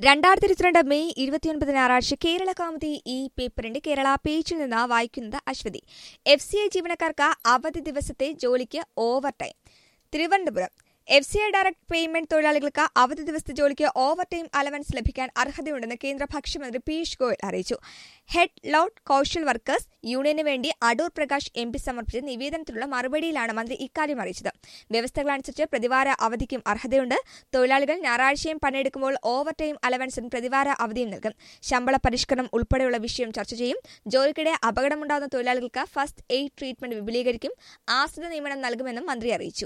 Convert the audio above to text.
രണ്ടായിരത്തി ഇരുപത്തിരണ്ട് മെയ് ഇരുപത്തിയൊൻപത് ഞായറാഴ്ച കേരള കൗമുദി ഈ പേപ്പറിന്റെ കേരള പേജിൽ നിന്ന് വായിക്കുന്നത് അശ്വതി എഫ് സി ഐ ജീവനക്കാർക്ക് അവധി ദിവസത്തെ ജോലിക്ക് over time Thiruvananthapuram F C I direct payment തൊഴിലാളികൾക്ക് അവധി ദിവസത്തെ ജോലിക്ക് ഓവർ ടൈം അലവൻസ് ലഭിക്കാൻ അർഹതയുണ്ടെന്ന് കേന്ദ്ര ഭക്ഷ്യമന്ത്രി പീയൂഷ് ഗോയൽ അറിയിച്ചു ഹെഡ് ലോഡ് കൌശൽ വർക്കേഴ്സ് യൂണിയന് വേണ്ടി അടൂർ പ്രകാശ് എം പി സമർപ്പിച്ച നിവേദനത്തിലുള്ള മറുപടിയിലാണ് മന്ത്രി ഇക്കാര്യം അറിയിച്ചത് വ്യവസ്ഥകളനുസരിച്ച് പ്രതിവാര അവധിക്കും അർഹതയുണ്ട് തൊഴിലാളികൾ ഞായറാഴ്ചയും പണിയെടുക്കുമ്പോൾ ഓവർ ടൈം അലവൻസും പ്രതിവാര അവധിയും നൽകും ശമ്പള പരിഷ്കരണം ഉൾപ്പെടെയുള്ള വിഷയം ചർച്ച ചെയ്യും ജോലിക്കിടെ അപകടമുണ്ടാകുന്ന തൊഴിലാളികൾക്ക് ഫസ്റ്റ് എയ്ഡ് ട്രീറ്റ്മെന്റ് വിപുലീകരിക്കും ആശ്രിത നിയമനം നൽകുമെന്നും മന്ത്രി അറിയിച്ചു